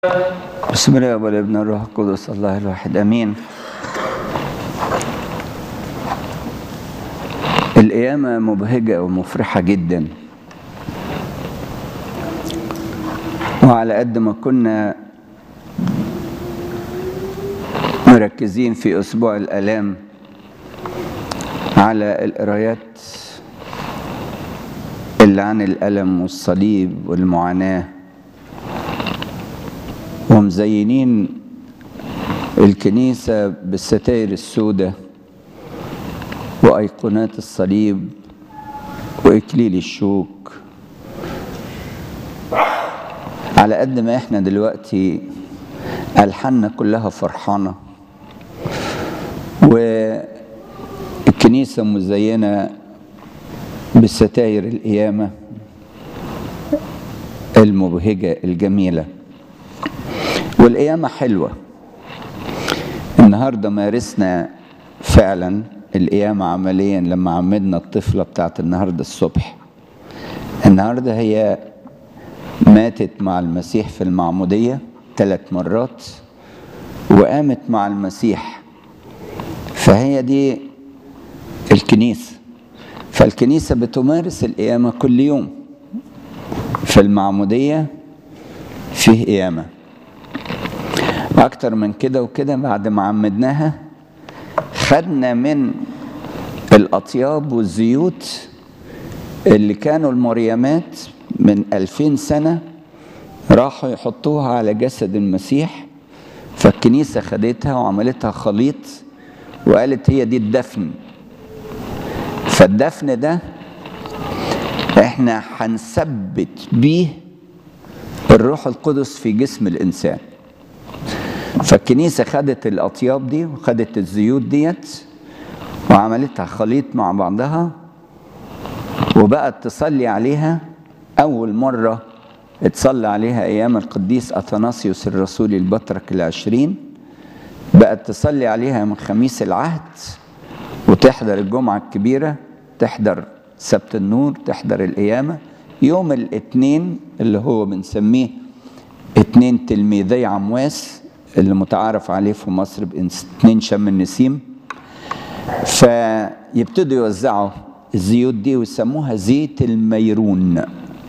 بسم الله والابن الروح القدس الله الواحد امين القيامة مبهجة ومفرحة جدا وعلى قد ما كنا مركزين في أسبوع الآلام على القرايات اللي عن الألم والصليب والمعاناة ومزينين الكنيسة بالستائر السوداء وأيقونات الصليب وإكليل الشوك على قد ما احنا دلوقتي ألحاننا كلها فرحانة والكنيسة مزينة بالستائر القيامة المبهجة الجميلة والقيامة حلوة النهاردة مارسنا فعلا القيامة عمليا لما عمدنا الطفلة بتاعت النهاردة الصبح النهاردة هي ماتت مع المسيح في المعمودية ثلاث مرات وقامت مع المسيح فهي دي الكنيسة فالكنيسة بتمارس القيامة كل يوم في المعمودية فيه قيامة أكتر من كده وكده بعد ما عمدناها خدنا من الأطياب والزيوت اللي كانوا المريمات من ألفين سنة راحوا يحطوها على جسد المسيح فالكنيسة خدتها وعملتها خليط وقالت هي دي الدفن فالدفن ده احنا هنثبت بيه الروح القدس في جسم الإنسان فالكنيسة خدت الأطياب دي وخدت الزيوت ديت وعملتها خليط مع بعضها وبقت تصلي عليها أول مرة اتصلى عليها أيام القديس أثناسيوس الرسول البطرك العشرين بقت تصلي عليها من خميس العهد وتحضر الجمعة الكبيرة تحضر سبت النور تحضر القيامة يوم الاثنين اللي هو بنسميه اتنين تلميذي عمواس اللي متعارف عليه في مصر باتنين شم النسيم فيبتدوا يوزعوا الزيوت دي ويسموها زيت الميرون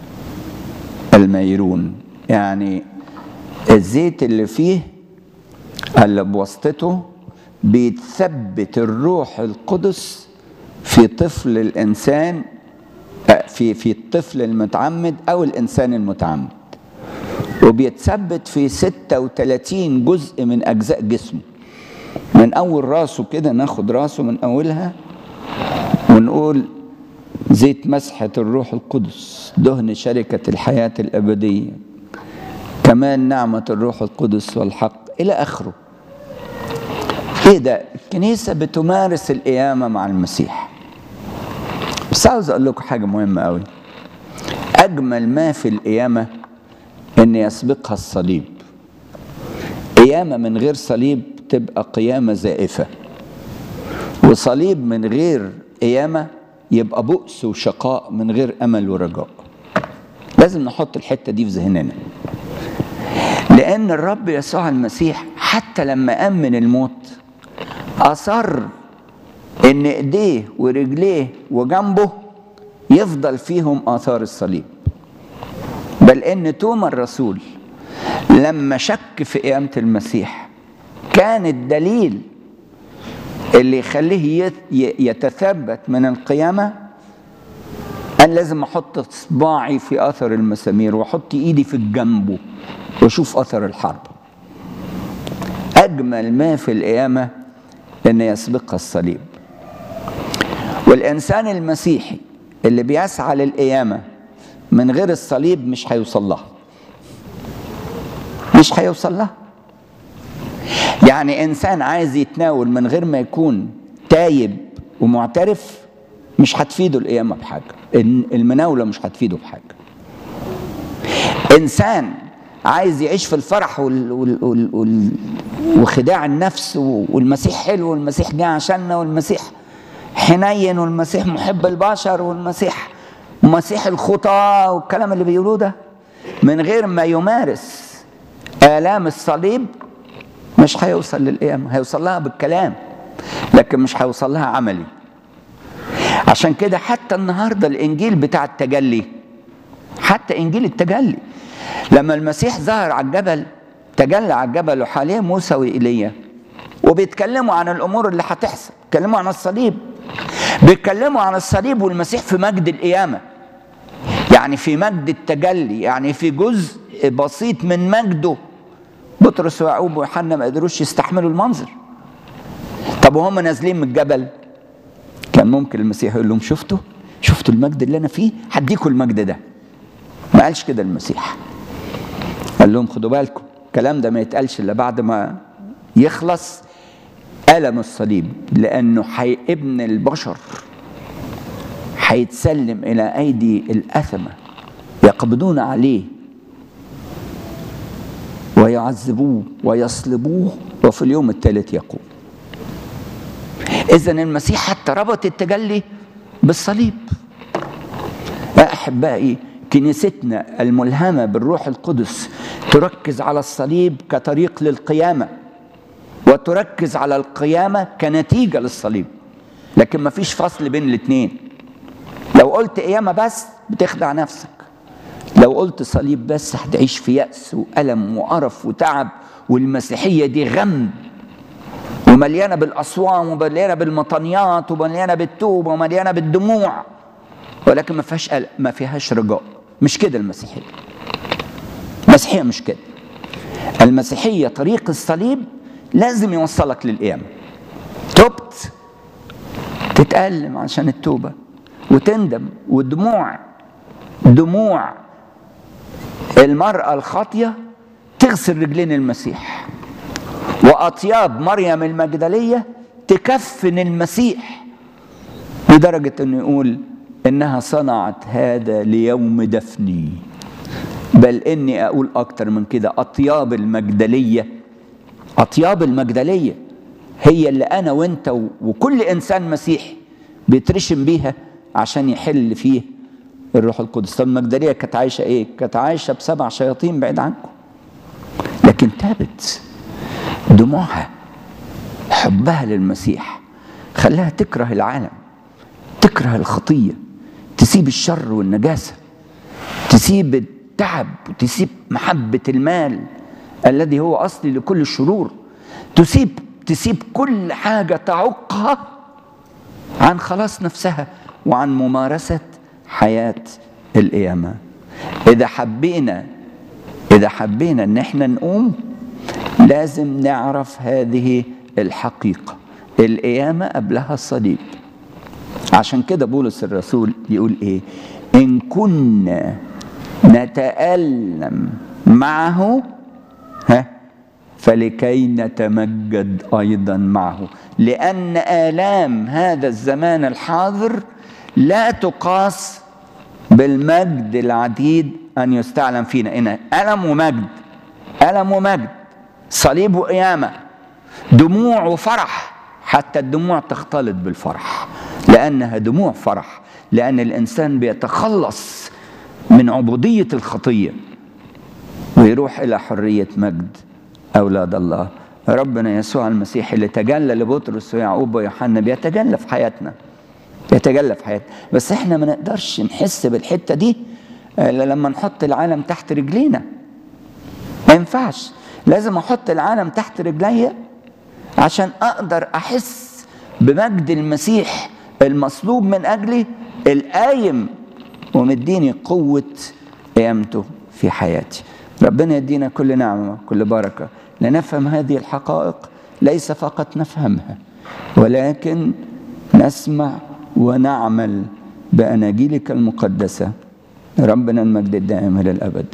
الميرون يعني الزيت اللي فيه اللي بواسطته بيتثبت الروح القدس في طفل الانسان في في الطفل المتعمد او الانسان المتعمد وبيتثبت في 36 جزء من اجزاء جسمه من اول راسه كده ناخد راسه من اولها ونقول زيت مسحة الروح القدس دهن شركة الحياة الأبدية كمان نعمة الروح القدس والحق إلى آخره إيه ده الكنيسة بتمارس القيامة مع المسيح بس عاوز أقول لكم حاجة مهمة أوي أجمل ما في القيامة إن يسبقها الصليب قيامة من غير صليب تبقى قيامة زائفة وصليب من غير قيامة يبقى بؤس وشقاء من غير أمل ورجاء لازم نحط الحتة دي في ذهننا لأن الرب يسوع المسيح حتى لما قام من الموت أصر إن إيديه ورجليه وجنبه يفضل فيهم آثار الصليب بل إن توما الرسول لما شك في قيامة المسيح كان الدليل اللي يخليه يتثبت من القيامة أن لازم أحط صباعي في أثر المسامير وأحط إيدي في جنبه وأشوف أثر الحرب أجمل ما في القيامة أن يسبقها الصليب والإنسان المسيحي اللي بيسعى للقيامة من غير الصليب مش هيوصل لها مش هيوصل لها يعني انسان عايز يتناول من غير ما يكون تايب ومعترف مش هتفيده القيامه بحاجه المناوله مش هتفيده بحاجه انسان عايز يعيش في الفرح وال وال وال وال وخداع النفس والمسيح حلو والمسيح جه عشاننا والمسيح حنين والمسيح محب البشر والمسيح مسيح الخطى والكلام اللي بيقولوه ده من غير ما يمارس آلام الصليب مش هيوصل للقيامة هيوصل لها بالكلام لكن مش هيوصل لها عملي عشان كده حتى النهارده الانجيل بتاع التجلي حتى انجيل التجلي لما المسيح ظهر على الجبل تجلى على الجبل وحواليه موسى وايليا وبيتكلموا عن الامور اللي هتحصل بيتكلموا عن الصليب بيتكلموا عن الصليب والمسيح في مجد القيامه يعني في مجد التجلي يعني في جزء بسيط من مجده بطرس ويعقوب ويوحنا ما قدروش يستحملوا المنظر طب وهم نازلين من الجبل كان ممكن المسيح يقول لهم شفتوا شفتوا المجد اللي انا فيه هديكوا المجد ده ما قالش كده المسيح قال لهم خدوا بالكم الكلام ده ما يتقالش الا بعد ما يخلص ألم الصليب لأنه حي ابن البشر هيتسلم إلى أيدي الأثمة يقبضون عليه ويعذبوه ويصلبوه وفي اليوم الثالث يقوم إذا المسيح حتى ربط التجلي بالصليب يا أحبائي كنيستنا الملهمة بالروح القدس تركز على الصليب كطريق للقيامة وتركز على القيامة كنتيجة للصليب لكن ما فيش فصل بين الاثنين لو قلت قيامة بس بتخدع نفسك لو قلت صليب بس هتعيش في يأس وألم وقرف وتعب والمسيحية دي غم ومليانة بالأصوام ومليانة بالمطنيات ومليانة بالتوبة ومليانة بالدموع ولكن ما فيهاش قلق ما فيهاش رجاء مش كده المسيحية المسيحية مش كده المسيحية طريق الصليب لازم يوصلك للقيامة تبت تتألم عشان التوبة وتندم ودموع دموع المرأة الخاطية تغسل رجلين المسيح وأطياب مريم المجدلية تكفن المسيح لدرجة أنه يقول إنها صنعت هذا ليوم دفني بل إني أقول أكتر من كده أطياب المجدلية أطياب المجدلية هي اللي أنا وأنت وكل إنسان مسيحي بيترشم بيها عشان يحل فيه الروح القدس طب المجدلية كانت عايشة إيه؟ كانت عايشة بسبع شياطين بعيد عنكم لكن تابت دموعها حبها للمسيح خلاها تكره العالم تكره الخطية تسيب الشر والنجاسة تسيب التعب وتسيب محبة المال الذي هو أصلي لكل الشرور تسيب تسيب كل حاجة تعوقها عن خلاص نفسها وعن ممارسة حياة القيامة إذا حبينا إذا حبينا إن إحنا نقوم لازم نعرف هذه الحقيقة القيامة قبلها الصليب عشان كده بولس الرسول يقول إيه إن كنا نتألم معه ها فلكي نتمجد ايضا معه لان الام هذا الزمان الحاضر لا تقاس بالمجد العديد ان يستعلم فينا إن الم ومجد الم ومجد صليب وقيامه دموع وفرح حتى الدموع تختلط بالفرح لانها دموع فرح لان الانسان بيتخلص من عبوديه الخطيه ويروح الى حريه مجد اولاد الله ربنا يسوع المسيح اللي تجلى لبطرس ويعقوب ويوحنا بيتجلى في حياتنا بيتجلى في حياتنا بس احنا ما نقدرش نحس بالحته دي الا لما نحط العالم تحت رجلينا ما ينفعش لازم احط العالم تحت رجليا عشان اقدر احس بمجد المسيح المصلوب من اجلي القايم ومديني قوه قيامته في حياتي ربنا يدينا كل نعمة كل بركة لنفهم هذه الحقائق ليس فقط نفهمها ولكن نسمع ونعمل بأناجيلك المقدسة ربنا المجد الدائم إلى الأبد